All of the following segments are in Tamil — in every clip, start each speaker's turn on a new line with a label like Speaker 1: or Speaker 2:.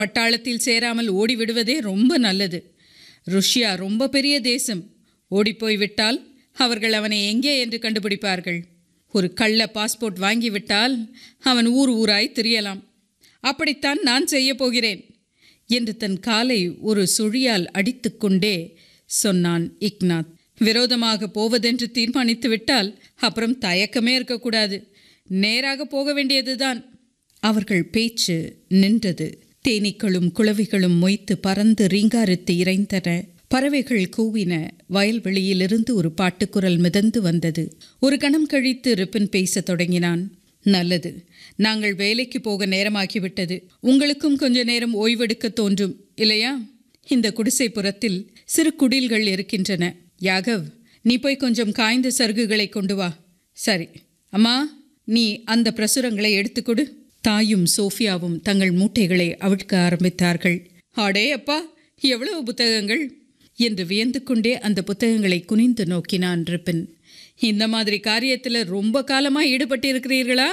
Speaker 1: பட்டாளத்தில் சேராமல் ஓடிவிடுவதே ரொம்ப நல்லது ருஷ்யா ரொம்ப பெரிய தேசம் ஓடிப்போய் விட்டால் அவர்கள் அவனை எங்கே என்று கண்டுபிடிப்பார்கள் ஒரு கள்ள பாஸ்போர்ட் வாங்கிவிட்டால் அவன் ஊர் ஊராய் திரியலாம் அப்படித்தான் நான் செய்யப் போகிறேன் என்று தன் காலை ஒரு சுழியால் அடித்துக்கொண்டே சொன்னான் இக்னாத் விரோதமாக போவதென்று தீர்மானித்து விட்டால் அப்புறம் தயக்கமே இருக்கக்கூடாது நேராக போக வேண்டியதுதான் அவர்கள் பேச்சு நின்றது தேனீக்களும் குளவிகளும் மொய்த்து பறந்து ரீங்காரத்து இறைந்தன பறவைகள் கூவின வயல்வெளியிலிருந்து ஒரு பாட்டுக்குரல் மிதந்து வந்தது ஒரு கணம் கழித்து ரிப்பன் பேசத் தொடங்கினான் நல்லது நாங்கள் வேலைக்கு போக நேரமாகிவிட்டது உங்களுக்கும் கொஞ்ச நேரம் ஓய்வெடுக்க தோன்றும் இல்லையா இந்த குடிசைப்புறத்தில் சிறு குடில்கள் இருக்கின்றன யாகவ் நீ போய் கொஞ்சம் காய்ந்த சருகுகளை கொண்டு வா சரி அம்மா நீ அந்த பிரசுரங்களை எடுத்துக்கொடு தாயும் சோஃபியாவும் தங்கள் மூட்டைகளை அவிழ்க்க ஆரம்பித்தார்கள் அடே அப்பா எவ்வளவு புத்தகங்கள் என்று வியந்து கொண்டே அந்த புத்தகங்களை குனிந்து நோக்கினான் ரிப்பின் இந்த மாதிரி காரியத்தில் ரொம்ப காலமாக ஈடுபட்டிருக்கிறீர்களா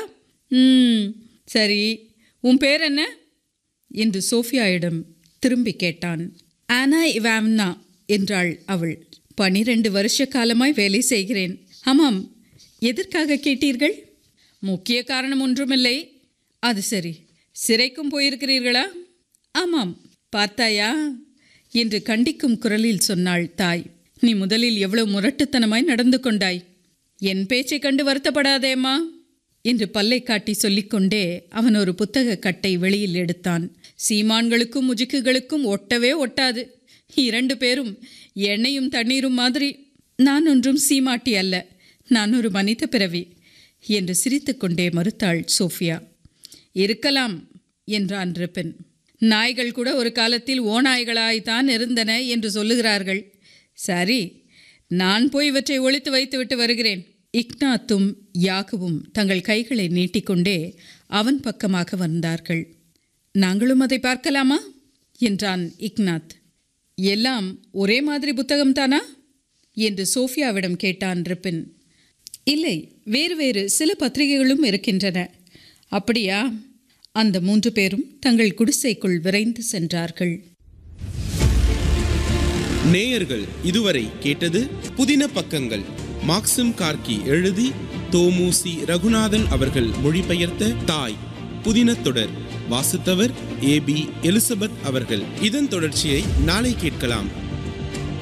Speaker 1: ம் சரி உன் பேர் என்ன என்று சோஃபியாயிடம் திரும்பி கேட்டான் ஆனா இவாம்னா என்றாள் அவள் பனிரெண்டு வருஷ காலமாய் வேலை செய்கிறேன் ஆமாம் எதற்காக கேட்டீர்கள் முக்கிய காரணம் ஒன்றுமில்லை அது சரி சிறைக்கும் போயிருக்கிறீர்களா ஆமாம் பார்த்தாயா என்று கண்டிக்கும் குரலில் சொன்னாள் தாய் நீ முதலில் எவ்வளவு முரட்டுத்தனமாய் நடந்து கொண்டாய் என் பேச்சை கண்டு வருத்தப்படாதேம்மா என்று பல்லை காட்டி சொல்லிக்கொண்டே அவன் ஒரு புத்தக கட்டை வெளியில் எடுத்தான் சீமான்களுக்கும் முஜுக்குகளுக்கும் ஒட்டவே ஒட்டாது இரண்டு பேரும் எண்ணெயும் தண்ணீரும் மாதிரி நான் ஒன்றும் சீமாட்டி அல்ல நான் ஒரு மனித பிறவி என்று சிரித்துக்கொண்டே மறுத்தாள் சோஃபியா இருக்கலாம் என்றான் ரிப்பன் நாய்கள் கூட ஒரு காலத்தில் ஓநாய்களாய்த்தான் இருந்தன என்று சொல்லுகிறார்கள் சரி நான் போய் இவற்றை ஒழித்து வைத்துவிட்டு வருகிறேன் இக்னாத்தும் யாகுவும் தங்கள் கைகளை நீட்டிக்கொண்டே அவன் பக்கமாக வந்தார்கள் நாங்களும் அதை பார்க்கலாமா என்றான் இக்னாத் எல்லாம் ஒரே மாதிரி புத்தகம்தானா என்று சோஃபியாவிடம் கேட்டான் ரிப்பின் இல்லை வேறு வேறு சில பத்திரிகைகளும் இருக்கின்றன அப்படியா அந்த மூன்று பேரும் தங்கள் குடிசைக்குள் விரைந்து சென்றார்கள்
Speaker 2: நேயர்கள் இதுவரை கேட்டது புதின பக்கங்கள் மாக்சிம் கார்கி எழுதி தோமுசி ரகுநாதன் அவர்கள் மொழிபெயர்த்த தாய் புதின தொடர் வாசித்தவர் ஏபி எலிசபெத் அவர்கள் இதன் தொடர்ச்சியை நாளை கேட்கலாம்